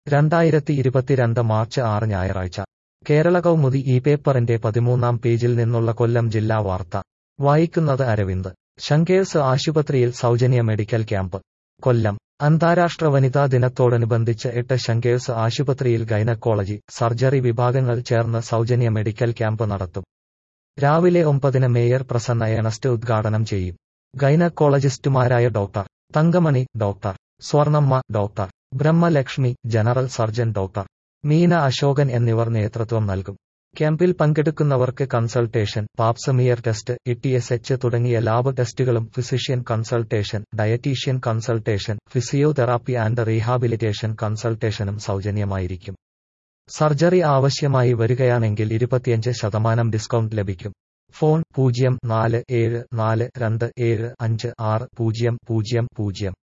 രണ്ടായിരത്തി ഇരുപത്തിരണ്ട് മാർച്ച് ആറ് ഞായറാഴ്ച കേരള കൗമുദി ഈ പേപ്പറിന്റെ പതിമൂന്നാം പേജിൽ നിന്നുള്ള കൊല്ലം ജില്ലാ വാർത്ത വായിക്കുന്നത് അരവിന്ദ് ശങ്കേഴ്സ് ആശുപത്രിയിൽ സൗജന്യ മെഡിക്കൽ ക്യാമ്പ് കൊല്ലം അന്താരാഷ്ട്ര വനിതാ ദിനത്തോടനുബന്ധിച്ച് എട്ട് ശങ്കേഴ്സ് ആശുപത്രിയിൽ ഗൈനക്കോളജി സർജറി വിഭാഗങ്ങൾ ചേർന്ന് സൗജന്യ മെഡിക്കൽ ക്യാമ്പ് നടത്തും രാവിലെ ഒമ്പതിന് മേയർ പ്രസന്ന എണസ്റ്റ് ഉദ്ഘാടനം ചെയ്യും ഗൈനക്കോളജിസ്റ്റുമാരായ doctor Thankamani doctor Swarnamma doctor Brahmalakshmi general surgeon doctor Meena Ashokan എന്നിവർ നേതൃത്വം നൽകും ക്യാമ്പിൽ പങ്കെടുക്കുന്നവർക്ക് consultation pap smear test E H തുടങ്ങിയ ലാബ് ടെസ്റ്റുകളും physician consultation dietitian consultation physiotherapy and rehabilitation കൺസൾട്ടേഷനും സൗജന്യമായിരിക്കും സർജറി ആവശ്യമായി വരികയാണെങ്കിൽ ഇരുപത്തിയഞ്ച് ശതമാനം ഡിസ്കൗണ്ട് ലഭിക്കും ഫോൺ പൂജ്യം നാല് ഏഴ് നാല് രണ്ട് ഏഴ് അഞ്ച് ആറ് പൂജ്യം പൂജ്യം പൂജ്യം